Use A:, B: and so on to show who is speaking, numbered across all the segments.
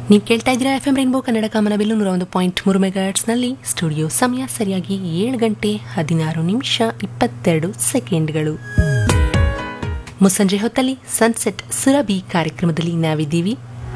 A: ನೀವು ಕೇಳ್ತಾ ಇದ್ದೀರಾ ಎಫ್ ಎಂ ರೈನ್ಬೋ ಕನ್ನಡ ಕಾಮನಬಿಲ್ಲು ನೂರ ಒಂದು ಪಾಯಿಂಟ್ ಮೂರು ಮೆಗಾಟ್ಸ್ನಲ್ಲಿ ಸ್ಟುಡಿಯೋ ಸಮಯ ಸರಿಯಾಗಿ ಏಳು ಗಂಟೆ ಹದಿನಾರು ನಿಮಿಷ ಇಪ್ಪತ್ತೆರಡು ಸೆಕೆಂಡ್ಗಳು ಮುಸ್ಸಂಜೆ ಹೊತ್ತಲ್ಲಿ ಸನ್ಸೆಟ್ ಸುರಭಿ ಕಾರ್ಯಕ್ರಮದಲ್ಲಿ ನಾವಿದ್ದೀವಿ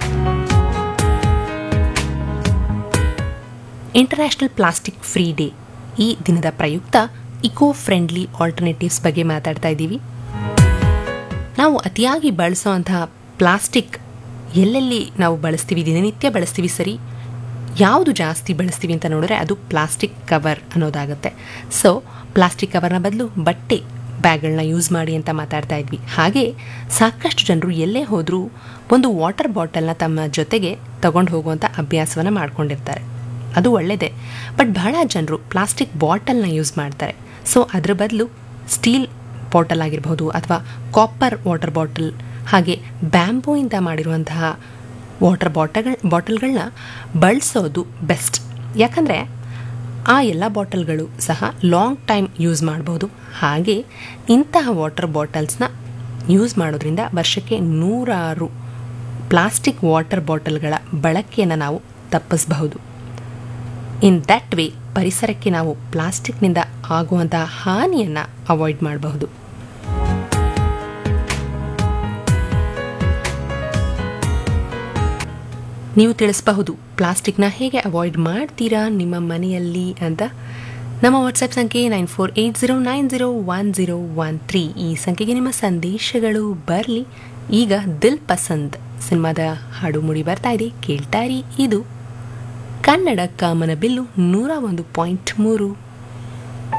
A: ಇಂಟರ್ನ್ಯಾಷನಲ್ ಪ್ಲಾಸ್ಟಿಕ್ ಫ್ರೀ ಡೇ ಈ ದಿನದ ಪ್ರಯುಕ್ತ ಇಕೋ ಫ್ರೆಂಡ್ಲಿ ಆಲ್ಟರ್ನೇಟಿವ್ಸ್ ಬಗ್ಗೆ ಮಾತಾಡ್ತಾ ಇದ್ದೀವಿ ನಾವು ಅತಿಯಾಗಿ ಬಳಸುವಂತಹ ಪ್ಲಾಸ್ಟಿಕ್ ಎಲ್ಲೆಲ್ಲಿ ನಾವು ಬಳಸ್ತೀವಿ ದಿನನಿತ್ಯ ಬಳಸ್ತೀವಿ ಸರಿ ಯಾವುದು ಜಾಸ್ತಿ ಬಳಸ್ತೀವಿ ಅಂತ ನೋಡಿದ್ರೆ ಅದು ಪ್ಲಾಸ್ಟಿಕ್ ಕವರ್ ಅನ್ನೋದಾಗುತ್ತೆ ಸೊ ಪ್ಲಾಸ್ಟಿಕ್ ಕವರ್ನ ಬದಲು ಬಟ್ಟೆ ಬ್ಯಾಗ್ಗಳನ್ನ ಯೂಸ್ ಮಾಡಿ ಅಂತ ಮಾತಾಡ್ತಾ ಇದ್ವಿ ಹಾಗೆ ಸಾಕಷ್ಟು ಜನರು ಎಲ್ಲೇ ಹೋದರೂ ಒಂದು ವಾಟರ್ ಬಾಟಲ್ನ ತಮ್ಮ ಜೊತೆಗೆ ತಗೊಂಡು ಹೋಗುವಂಥ ಅಭ್ಯಾಸವನ್ನು ಮಾಡ್ಕೊಂಡಿರ್ತಾರೆ ಅದು ಒಳ್ಳೆಯದೇ ಬಟ್ ಬಹಳ ಜನರು ಪ್ಲಾಸ್ಟಿಕ್ ಬಾಟಲ್ನ ಯೂಸ್ ಮಾಡ್ತಾರೆ ಸೊ ಅದ್ರ ಬದಲು ಸ್ಟೀಲ್ ಬಾಟಲ್ ಆಗಿರ್ಬೋದು ಅಥವಾ ಕಾಪರ್ ವಾಟರ್ ಬಾಟಲ್ ಹಾಗೆ ಬ್ಯಾಂಬೂಯಿಂದ ಮಾಡಿರುವಂತಹ ವಾಟರ್ ಬಾಟಲ್ ಬಾಟಲ್ಗಳನ್ನ ಬಳಸೋದು ಬೆಸ್ಟ್ ಯಾಕಂದರೆ ಆ ಎಲ್ಲ ಬಾಟಲ್ಗಳು ಸಹ ಲಾಂಗ್ ಟೈಮ್ ಯೂಸ್ ಮಾಡ್ಬೋದು ಹಾಗೆ ಇಂತಹ ವಾಟರ್ ಬಾಟಲ್ಸ್ನ ಯೂಸ್ ಮಾಡೋದ್ರಿಂದ ವರ್ಷಕ್ಕೆ ನೂರಾರು ಪ್ಲಾಸ್ಟಿಕ್ ವಾಟರ್ ಬಾಟಲ್ಗಳ ಬಳಕೆಯನ್ನು ನಾವು ತಪ್ಪಿಸಬಹುದು ಇನ್ ದಟ್ ವೇ ಪರಿಸರಕ್ಕೆ ನಾವು ಪ್ಲಾಸ್ಟಿಕ್ನಿಂದ ಆಗುವಂತಹ ಹಾನಿಯನ್ನು ಅವಾಯ್ಡ್ ಮಾಡಬಹುದು ನೀವು ತಿಳಿಸಬಹುದು ಪ್ಲಾಸ್ಟಿಕ್ನ ಹೇಗೆ ಅವಾಯ್ಡ್ ಮಾಡ್ತೀರಾ ನಿಮ್ಮ ಮನೆಯಲ್ಲಿ ಅಂತ ನಮ್ಮ ವಾಟ್ಸಪ್ ಸಂಖ್ಯೆ nine four eight zero nine zero one zero one three ಈ ಸಂಖ್ಯೆಗೆ ನಿಮ್ಮ ಸಂದೇಶಗಳು ಬರಲಿ ಈಗ ದಿಲ್ ಪಸಂದ್ ಸಿನಿಮಾದ ಹಾಡು ಮುಡಿ ಬರ್ತಾ ಇದೆ ಕೇಳ್ತಾರಿ ಇದು ಕನ್ನಡ ಕಾಮನ ಬಿಲ್ಲು ನೂರ ಒಂದು ಪಾಯಿಂಟ್ ಮೂರು